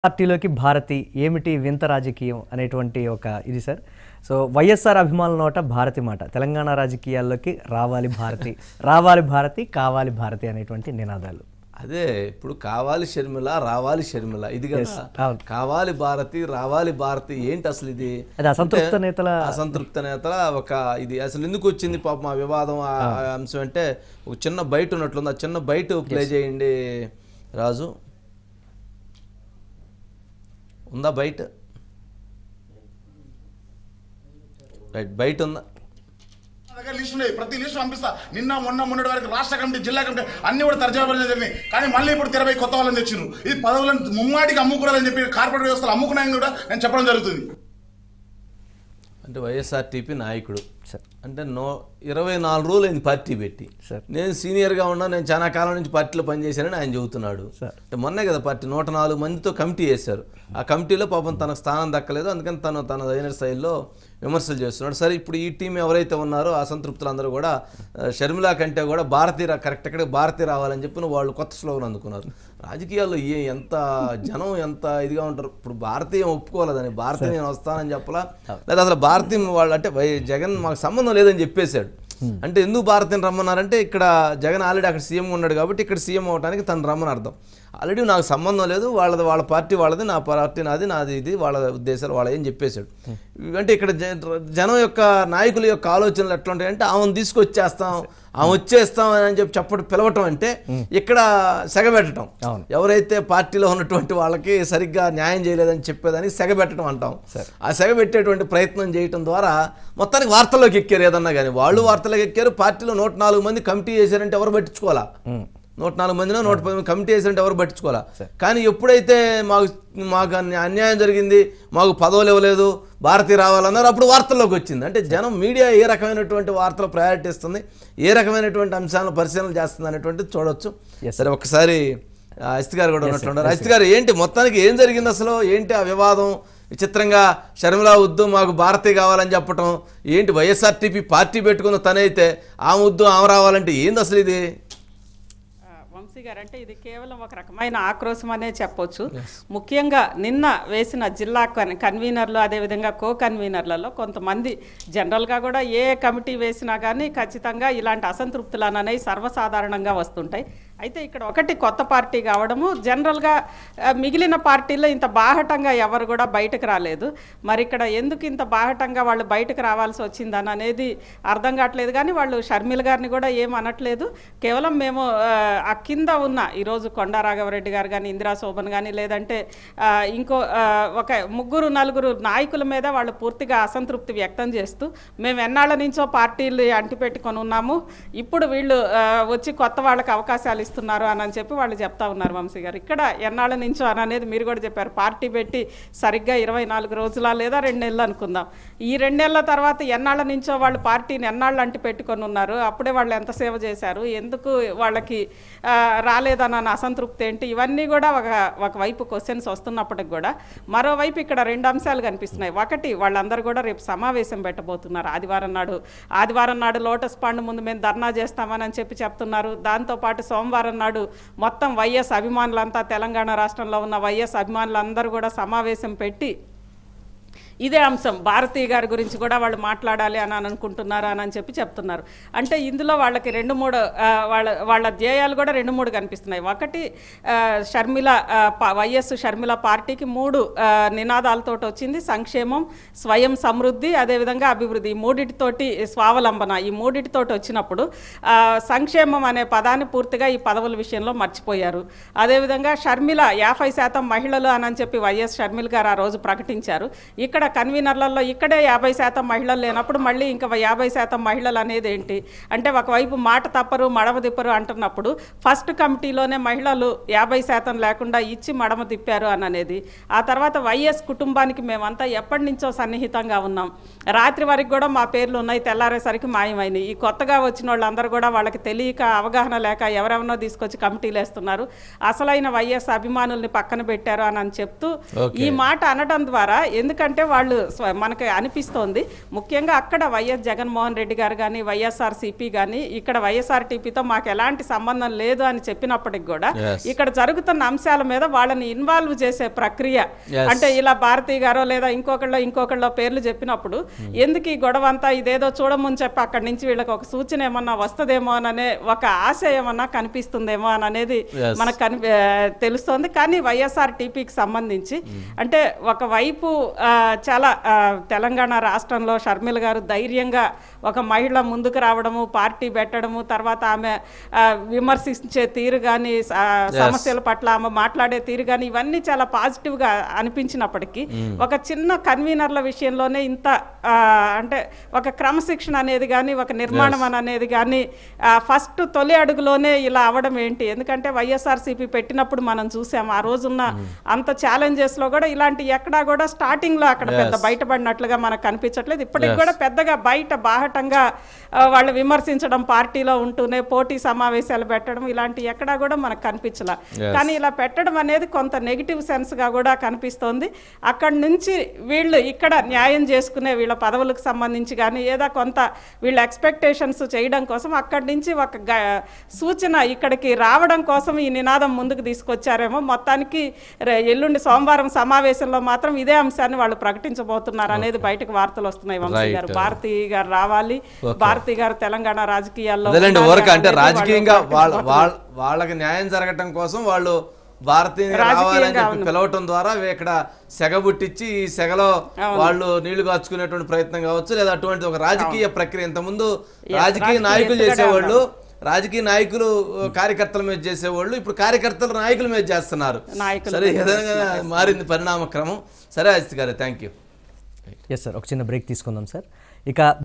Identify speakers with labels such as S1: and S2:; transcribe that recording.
S1: పార్టీలోకి భారతి ఏమిటి వింత రాజకీయం అనేటువంటి ఒక ఇది సార్ సో వైఎస్ఆర్ అభిమానుల నోట భారతి మాట తెలంగాణ రాజకీయాల్లోకి రావాలి భారతి రావాలి భారతి కావాలి భారతి అనేటువంటి నినాదాలు
S2: అదే ఇప్పుడు కావాలి షర్మిల రావాలి షర్మిల ఇది కదా
S1: అవును.
S2: కావాలి భారతి రావాలి భారతి ఏంటి అసలు ఇది
S1: అది అసంతృప్త నేతల
S2: అసంతృప్త నేతల ఒక ఇది అసలు ఎందుకు వచ్చింది పాపం ఆ వివాదం ఆ ఆ అంశం అంటే ఒక చిన్న బయట ఉన్నట్లుంది ఆ చిన్న బయట ప్లే చేయండి రాజు ఉందా బయట రైట్ బయట ఉందా
S3: నా దగ్గర లిస్ట్ ఉన్నాయి ప్రతి లిస్ట్ పంపిస్తా నిన్న మొన్న మొన్నటి వరకు రాష్ట్ర కమిటీ జిల్లా కమిటీ అన్ని కూడా తర్జాబా జరిగినాయి కానీ మళ్ళీ ఇప్పుడు తెరపై కొత్త వాళ్ళని తెచ్చిండ్రు ఇది పదవులను ముమ్మాటికి అమ్ముకున్నారని చెప్పి కార్పొరేట్ వ్యవస్థలు అమ్ముకున్నాయని కూడా నేను చెప్పడం జరుగుతుంది
S2: అంటే వైఎస్ఆర్టీపీ నాయకుడు
S1: సార్
S2: అంటే నో ఇరవై నాలుగు రోజులు అయింది పార్టీ పెట్టి
S1: సార్.
S2: నేను సీనియర్గా ఉన్నా నేను చాలా కాలం నుంచి పార్టీలో పనిచేశానని ఆయన చెబుతున్నాడు
S1: సార్.
S2: అంటే మొన్నే కదా పార్టీ నూట నాలుగు మందితో కమిటీ వేశారు ఆ కమిటీలో పాపం తనకు స్థానం దక్కలేదు అందుకని తను తన అయిన స్థాయిలో విమర్శలు చేస్తున్నాడు సరే ఇప్పుడు ఈ టీం ఎవరైతే ఉన్నారో అసంతృప్తులు అందరూ కూడా ఆ, షర్మిల కంటే కూడా భారతీయ రా- కరెక్ట్ ఇక్కడ భారతీయ రావాలని చెప్పి వాళ్ళు కొత్త స్లోగన్ అందుకున్నారు రాజకీయాల్లో ఏ ఎంత జనం ఎంత ఇదిగా ఉంటారు ఇప్పుడు భారతీయం ఒప్పుకోలేదని భారతీయ నేను వస్తానని చెప్పలా లేదా అసలు భారతీయం వాళ్ళు అంటే వై- జగన్ మాకు సంబంధం లేదని చెప్పేశాడు అంటే ఎందుకు భారతీయం రమ్మన్నారంటే ఇక్కడ జగన్ ఆల్రెడీ అక్కడ సీఎం ఉన్నాడు కాబట్టి ఇక్కడ సీఎం అవడానికి తను రమ్మని అర్థం ఆల్రెడీ నాకు సంబంధం లేదు వాళ్ళది వాళ్ళ పార్టీ వాళ్ళది నా పార్టీ నాది నాది ఇది వాళ్ళ ఉద్దేశాలు వాళ్ళ ఏం చెప్పేశాడు అంటే ఇక్కడ జ- జనం యొక్క నాయకుల యొక్క ఆలోచనలు ఎట్లా ఉంటాయంటే ఆమెను తీసుకొచ్చేస్తాం ఆమె వచ్చేస్తాం అని చెప్పి చెప్పడం పిలవటం అంటే ఇక్కడ సెగబెట్టడం
S1: అవును.
S2: ఎవరైతే పార్టీలో ఉన్నటువంటి వాళ్ళకి సరిగ్గా న్యాయం చేయలేదని చెప్పేదానికి సెగబెట్టడం అంటాం ఆ సెగబెట్టేటువంటి ప్రయత్నం చేయటం ద్వారా మొత్తానికి వార్తల్లోకి ఎక్కారు ఏదన్నా కానీ వాళ్ళు వార్తల్లోకి ఎక్కారు పార్టీలో నూట నాలుగు మంది కమిటీ చేశారంటే ఎవరు పట్టించుకోవాలా నూట నాలుగు మందిలో నూట పది మంది కమిటీ చేశారంటే ఎవరు పట్టించుకోవాలా కానీ ఎప్పుడైతే మాకు మాకు అన్య- అన్యాయం జరిగింది మాకు పదవులు ఇవ్వలేదు భారతీయ రావాలన్నారు అప్పుడు వార్తల్లోకి వచ్చింది అంటే జనం మీడియా ఏ రకమైనటువంటి వార్తలు ప్రయారిటీ ఇస్తుంది ఏ రకమైనటువంటి అంశాలను పరిశీలన చేస్తుంది అనేటువంటిది చూడొచ్చు సరే ఒకసారి ఆ, అస్తి గారు కూడా ఉన్నట్లున్నారు అస్తి గారు ఏంటి మొత్తానికి ఏం జరిగింది అసలు ఏంటి ఆ వివాదం విచిత్రంగా షర్మిల వద్దు మాకు భారతీయ కావాలని చెప్పటం ఏంటి వైఎస్ఆర్టీపీ పార్టీ పెట్టుకున్న తనైతే ఆ ముద్దు ఆమె రావాలంటే ఏంది అసలు ఇది
S4: ఆ, వంశీ గారు అంటే ఇది కేవలం ఒక రకమైన ఆక్రోశం అనే చెప్పొచ్చు ముఖ్యంగా నిన్న వేసిన జిల్లా కన్ కన్వీనర్లు అదేవిధంగా కో కన్వీనర్లలో కొంతమంది జనరల్గా కూడా ఏ కమిటీ వేసినా కానీ ఖచ్చితంగా ఇలాంటి అసంతృప్తులు అనేవి సర్వసాధారణంగా వస్తుంటాయి అయితే ఇక్కడ ఒకటి కొత్త పార్టీ కావడము జనరల్గా ఆ, మిగిలిన పార్టీల్లో ఇంత బాహటంగా ఎవరు కూడా బయటకు రాలేదు మరి ఇక్కడ ఎందుకు ఇంత బాహటంగా వాళ్ళు బయటకు రావాల్సి వచ్చిందని అనేది అర్థం కావట్లేదు కానీ వాళ్ళు షర్మిల గారిని కూడా ఏం అనట్లేదు కేవలం మేము ఆ, ఆ కింద ఉన్న ఈరోజు కొండా రాఘవరెడ్డి గారు కానీ ఇందిరా శోభన్ కానీ లేదంటే ఆ, ఇంకో ఆ, ఒక ముగ్గురు నలుగురు నాయకుల మీద వాళ్ళు పూర్తిగా అసంతృప్తి వ్యక్తం చేస్తూ మేము ఎన్నాళ్ళ నుంచో పార్టీలు అంటిపెట్టుకొని ఉన్నాము ఇప్పుడు వీళ్ళు ఆ, వచ్చి కొత్త వాళ్ళకి అవకాశాలు ఇస్తున్నారు అని అని చెప్పి వాళ్ళు చెప్తా ఉన్నారు వంశీ గారు ఇక్కడ ఎన్నాళ్ళ నుంచో అని అనేది మీరు కూడా చెప్పారు పార్టీ పెట్టి సరిగ్గా ఇరవై నాలుగు రోజుల లేదా రెండు నెలలు అనుకుందాం ఈ రెండు నెలల తర్వాత ఎన్నాళ్ళ నుంచో వాళ్ళు పార్టీని ఎన్నాళ్ళు అంటి పెట్టుకొని ఉన్నారు అప్పుడే వాళ్ళు ఎంత సేవ చేశారు ఎందుకు వాళ్ళకి ఆ, రాలేదన్న అసంతృప్తి ఏంటి ఇవన్నీ కూడా ఒక ఒకవైపు క్వశ్చన్స్ వస్తున్నప్పటికి కూడా మరోవైపు ఇక్కడ రెండు అంశాలు కనిపిస్తున్నాయి ఒకటి వాళ్ళందరూ కూడా రేపు సమావేశం పెట్టబోతున్నారు ఆదివారం నాడు ఆదివారం నాడు లోటస్ పాండ్ ముందు మేము ధర్నా చేస్తామని అని చెప్పి చెప్తున్నారు దాంతోపాటు సోమవారం నాడు మొత్తం వైఎస్ అభిమానులంతా తెలంగాణ రాష్ట్రంలో ఉన్న వైఎస్ అభిమానులందరూ కూడా సమావేశం పెట్టి ఇదే అంశం భారతీ గారి గురించి కూడా వాళ్ళు మాట్లాడాలి అని అని అనుకుంటున్నారు అని అని చెప్పి చెప్తున్నారు అంటే ఇందులో వాళ్ళకి రెండు మూడు ఆ, వాళ్ళ వాళ్ళ ధ్యేయాలు కూడా రెండు మూడు కనిపిస్తున్నాయి ఒకటి ఆ, షర్మిల ఆ, ప- వైఎస్ షర్మిల పార్టీకి మూడు ఆ, నినాదాలతో వచ్చింది సంక్షేమం స్వయం సమృద్ధి అదేవిధంగా అభివృద్ధి ఈ మూడిటితోటి స్వావలంబన ఈ మూడిటితోటి వచ్చినప్పుడు ఆ, సంక్షేమం అనే పదాన్ని పూర్తిగా ఈ పదవుల విషయంలో మర్చిపోయారు అదేవిధంగా షర్మిల యాభై శాతం మహిళలు అని చెప్పి వైఎస్ షర్మిల గారు ఆ రోజు ప్రకటించారు ఇక్కడ కన్వీనర్లలో ఇక్కడే యాభై శాతం మహిళలు లేనప్పుడు మళ్ళీ ఇంకా యాభై శాతం మహిళలు అనేది ఏంటి అంటే ఒకవైపు మాట తప్పరు మడమ తిప్పరు అంటున్నప్పుడు ఫస్ట్ కమిటీలోనే మహిళలు యాభై శాతం లేకుండా ఇచ్చి మడమ తిప్పారు అని అనేది ఆ తర్వాత వైఎస్ కుటుంబానికి మేమంతా ఎప్పటి నుంచో సన్నిహితంగా ఉన్నాం రాత్రి వరకు కూడా మా పేర్లు ఉన్నాయి తెల్లారేసరికి మాయమైనవి ఈ కొత్తగా వచ్చిన వాళ్ళందరూ కూడా వాళ్ళకి తెలియక అవగాహన లేక ఎవరెవరినో తీసుకొచ్చి కమిటీలు వేస్తున్నారు అసలైన వైఎస్ అభిమానుల్ని పక్కన పెట్టారు అని అని చెప్తూ ఈ మాట అనడం ద్వారా ఎందుకంటే వాళ్ళు స్వ- మనకి అనిపిస్తోంది ముఖ్యంగా అక్కడ వైఎస్ జగన్మోహన్ రెడ్డి గారు కానీ వైఎస్ఆర్ సిపి కానీ ఇక్కడ వైఎస్ఆర్ టీపీతో మాకు ఎలాంటి సంబంధం లేదు అని చెప్పినప్పటికి కూడా
S2: Yes.
S4: ఇక్కడ జరుగుతున్న అంశాల మీద వాళ్ళని ఇన్వాల్వ్ చేసే ప్రక్రియ
S2: Yes.
S4: అంటే ఇలా భారతీ గారో లేదా ఇంకొకళ్ళో ఇంకొకళ్ళో పేర్లు చెప్పినప్పుడు ఎందుకు ఈ గొడవ అంతా ఇదేదో చూడమని చెప్పి అక్కడి నుంచి వీళ్ళకి ఒక సూచన ఏమన్నా వస్తుందేమో అనే ఒక ఆశ ఏమన్నా కనిపిస్తుందేమో అని అనేది
S2: Yes.
S4: మనకు కని ఆ, తెలుస్తోంది కానీ వైఎస్ఆర్ టీపీకి సంబంధించి అంటే ఒకవైపు ఆ, చాలా ఆ, తెలంగాణ రాష్ట్రంలో షర్మిల గారు ధైర్యంగా ఒక మహిళ ముందుకు రావడము పార్టీ పెట్టడము తర్వాత ఆమె ఆ, విమర్శించే తీరు కానీ సమస్యల పట్ల ఆమె మాట్లాడే తీరు కానీ ఇవన్నీ చాలా పాజిటివ్గా అనిపించినప్పటికీ ఒక చిన్న కన్వీనర్ల విషయంలోనే ఇంత ఆ, అంటే ఒక క్రమశిక్షణ అనేది కానీ ఒక నిర్మాణం అని అనేది కానీ ఫస్ట్ తొలి అడుగులోనే ఇలా అవడం ఏంటి ఎందుకంటే వైఎస్ఆర్సీపీ పెట్టినప్పుడు మనం చూసాం ఆ రోజున్న అంత challenges లో కూడా ఇలాంటి ఎక్కడా కూడా starting లో అక్కడ పెద్ద బయటపడినట్లుగా మనకు కనిపించట్లేదు ఇప్పటికి కూడా పెద్దగా బయట బాహటంగా ఆ, వాళ్ళు విమర్శించడం పార్టీలో ఉంటూనే పోటీ సమావేశాలు పెట్టడం ఇలాంటి ఎక్కడా కూడా మనకు కనిపించలా కానీ ఇలా పెట్టడం అనేది కొంత నెగిటివ్ గా కూడా కనిపిస్తోంది అక్కడి నుంచి వీళ్ళు ఇక్కడ న్యాయం చేసుకునే వీళ్ళ పదవులకు సంబంధించి కానీ ఏదో కొంత వీళ్ళ ఎక్స్పెక్టేషన్స్ చేయడం కోసం అక్కడి నుంచి ఒక గ- సూచన ఇక్కడికి రావడం కోసం ఈ నినాదం ముందుకు తీసుకొచ్చారేమో మొత్తానికి రే- ఎల్లుండి సోమవారం సమావేశంలో మాత్రం ఇదే అంశాన్ని వాళ్ళు ప్రకటించబోతున్నారు అనేది బయటకు వార్తలు వస్తున్నాయి వంశీ
S2: Right.
S4: గారు భారతి గారు రావాలి భారతి గారు తెలంగాణ రాజకీయాల్లో
S2: అదేలేండి
S4: ఉండాలి
S2: వర్క్ అంటే
S4: అనేది వాళ్ళు
S2: రాజకీయంగా వాళ్ళ
S4: ప్రకటించబోతున్నారు.
S2: వాళ్ళ వాళ్ళకి న్యాయం జరగటం కోసం వాళ్ళు భారతీయ రావాలని
S4: రాజకీయంగా
S2: చెప్పి పిలవటం ద్వారా వీ- ఇక్కడ సెగ పుట్టించి ఈ సెగలో వాళ్ళు నీళ్లు కాచుకునేటువంటి ప్రయత్నం కావచ్చు లేదా అటువంటి ఒక రాజకీయ ప్రక్రియ ఇంతకుముందు రాజకీయ
S4: రాజకీయ
S2: నాయకులు
S4: ఎత్తుగడ
S2: చేసేవాళ్ళు రాజకీయ నాయకులు ఆ, కార్యకర్తల మీద చేసేవాళ్ళు ఇప్పుడు కార్యకర్తలు నాయకుల మీద చేస్తున్నారు
S4: నాయకుల
S2: సరే
S4: మీద
S2: ఏదైనా మారింది పరిణామ క్రమం సరే అజిత్ గారు థ్యాంక్ యూ
S1: ఎస్ సార్ ఒక చిన్న బ్రేక్ తీసుకుందాం సార్ ఇక